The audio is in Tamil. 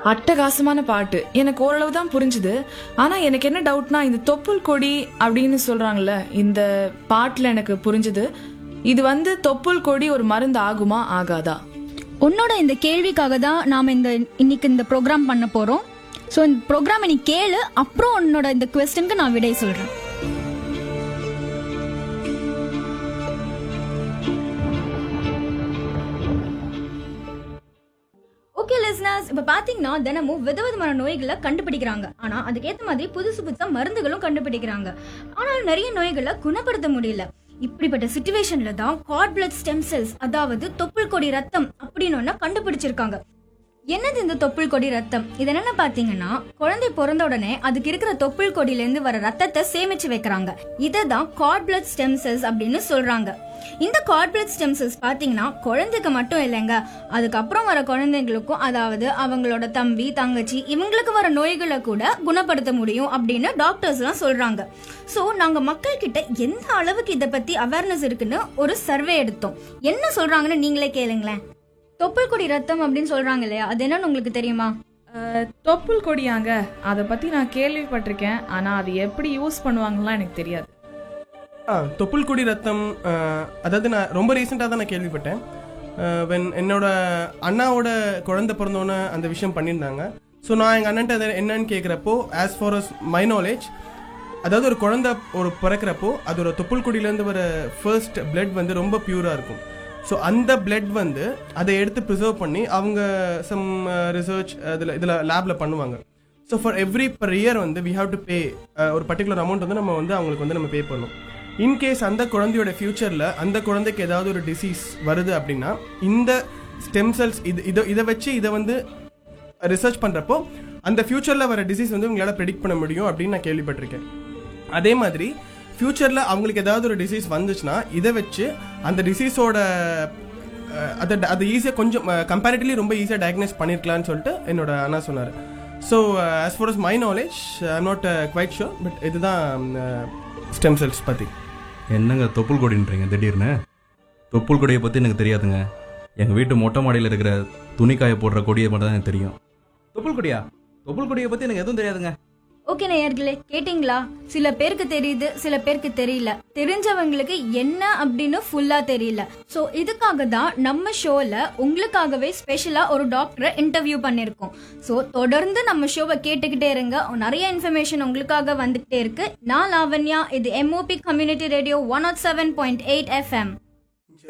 அட்டகாசமான பாட்டு எனக்கு ஓரளவு தான் புரிஞ்சுது ஆனா எனக்கு என்ன டவுட்னா இந்த தொப்புள் கொடி அப்படின்னு சொல்றாங்கல்ல இந்த பாட்டுல எனக்கு புரிஞ்சுது இது வந்து தொப்புள் கொடி ஒரு மருந்து ஆகுமா ஆகாதா உன்னோட இந்த கேள்விக்காக தான் நாம இந்த இன்னைக்கு இந்த ப்ரோக்ராம் பண்ண போறோம் ஸோ இந்த ப்ரோக்ராம் நீ கேளு அப்புறம் உன்னோட இந்த கொஸ்டினுக்கு நான் விடை சொல்றேன் ஓகே லிஸ்னர்ஸ் இப்ப பாத்தீங்கன்னா தினமும் விதவிதமான நோய்களை கண்டுபிடிக்கிறாங்க ஆனா அதுக்கேத்த மாதிரி புதுசு புதுசா மருந்துகளும் கண்டுபிடிக்கிறாங்க ஆனால் நிறைய நோய்களை குணப்படுத்த முடியல இப்படிப்பட்ட சுச்சுவேஷன்ல தான் காட் பிளட் ஸ்டெம் செல்ஸ் அதாவது தொப்புள் கொடி ரத்தம் அப்படின்னு ஒண்ண கண்டுபிடிச்சிருக்காங்க என்னது இந்த தொப்புள் கொடி ரத்தம் இது என்னன்னு பாத்தீங்கன்னா குழந்தை பிறந்த உடனே அதுக்கு இருக்கிற தொப்புள் கொடியில இருந்து வர ரத்தத்தை சேமிச்சு வைக்கிறாங்க இதை தான் காட் பிளட் ஸ்டெம் செல்ஸ் அப்படின்னு சொல்றாங்க இந்த காட் பிளட் ஸ்டெம் செல்ஸ் பாத்தீங்கன்னா குழந்தைக்கு மட்டும் இல்லைங்க அதுக்கப்புறம் வர குழந்தைங்களுக்கும் அதாவது அவங்களோட தம்பி தங்கச்சி இவங்களுக்கு வர நோய்களை கூட குணப்படுத்த முடியும் அப்படின்னு டாக்டர்ஸ் எல்லாம் சொல்றாங்க சோ நாங்க மக்கள் கிட்ட எந்த அளவுக்கு இதை பத்தி அவேர்னஸ் இருக்குன்னு ஒரு சர்வே எடுத்தோம் என்ன சொல்றாங்கன்னு நீங்களே கேளுங்களேன் தொப்புள் கொடி ரத்தம் அப்படின்னு சொல்றாங்க இல்லையா அது என்னன்னு உங்களுக்கு தெரியுமா அஹ், தொப்புள் கொடியாங்க அதை பத்தி நான் கேள்விப்பட்டிருக்கேன் ஆனா அது எப்படி யூஸ் பண்ணுவாங்கலாம் எனக்கு தெரியாது ஆ தொப்புள் கொடி ரத்தம் ஆ, அதாவது நான் ரொம்ப ரீசெண்டாக தான் நான் கேள்விப்பட்டேன் வென் என்னோட அண்ணாவோட குழந்தை பிறந்தோன்னே அந்த விஷயம் பண்ணியிருந்தாங்க ஸோ நான் எங்கள் அண்ணன்ட்ட அதை என்னன்னு கேட்குறப்போ as far as my knowledge அதாவது ஒரு குழந்தை ஒரு பிறக்கிறப்போ அதோட தொப்புள் கொடியிலேருந்து வர ஃபர்ஸ்ட் blood வந்து ரொம்ப பியூராக இருக்கும் ஸோ அந்த blood வந்து அதை எடுத்து ப்ரிசர்வ் பண்ணி அவங்க சம் ரிசர்ச் இதில் இதில் லேபில் பண்ணுவாங்க so for every per year வந்து வி ஹாவ் டு பே ஒரு பர்டிகுலர் அமௌண்ட் வந்து நம்ம வந்து அவங்களுக்கு வந்து நம்ம பே பண்ணணும் இன்கேஸ் அந்த குழந்தையோட ஃபியூச்சரில் அந்த குழந்தைக்கு ஏதாவது ஒரு டிசீஸ் வருது அப்படின்னா இந்த ஸ்டெம் செல்ஸ் இது இதை இதை வச்சு இதை வந்து ரிசர்ச் பண்ணுறப்போ அந்த ஃபியூச்சரில் வர டிசீஸ் வந்து உங்களால் ப்ரெடிக்ட் பண்ண முடியும் அப்படின்னு நான் கேள்விப்பட்டிருக்கேன் அதே மாதிரி ஃபியூச்சரில் அவங்களுக்கு ஏதாவது ஒரு டிசீஸ் வந்துச்சுன்னா இதை வச்சு அந்த டிசீஸோட அதை அது ஈஸியாக கொஞ்சம் கம்பேரிட்டிவ்லி ரொம்ப ஈஸியாக டயக்னைஸ் பண்ணியிருக்கலாம்னு சொல்லிட்டு என்னோட அண்ணா சொன்னார் so as far as my knowledge I'm not quite sure but இதுதான் ஸ்டெம் செல்ஸ் பற்றி என்னங்க தொப்புள் கொடின்றீங்க திடீர்னு தொப்புள் கொடியை பற்றி எனக்கு தெரியாதுங்க எங்கள் வீட்டு மொட்டை மாடியில் இருக்கிற துணிக்காய போடுற கொடியை மட்டும் தான் எனக்கு தெரியும் தொப்புள் கொடியா தொப்புள் கொடியை பற்றி எனக்கு எதுவும் தெரியாதுங்க ஓகே நேயர்களே கேட்டிங்களா சில பேருக்கு தெரியுது சில பேருக்கு தெரியல தெரிஞ்சவங்களுக்கு என்ன அப்படின்னு ஃபுல்லா தெரியல சோ இதுக்காக தான் நம்ம ஷோல உங்களுக்காகவே ஸ்பெஷலா ஒரு டாக்டரை இன்டர்வியூ பண்ணிருக்கோம் சோ தொடர்ந்து நம்ம ஷோவை கேட்டுக்கிட்டே இருங்க நிறைய இன்ஃபர்மேஷன் உங்களுக்காக வந்துகிட்டே இருக்கு நான் லாவண்யா இது MOP community radio one nought seven point eight FM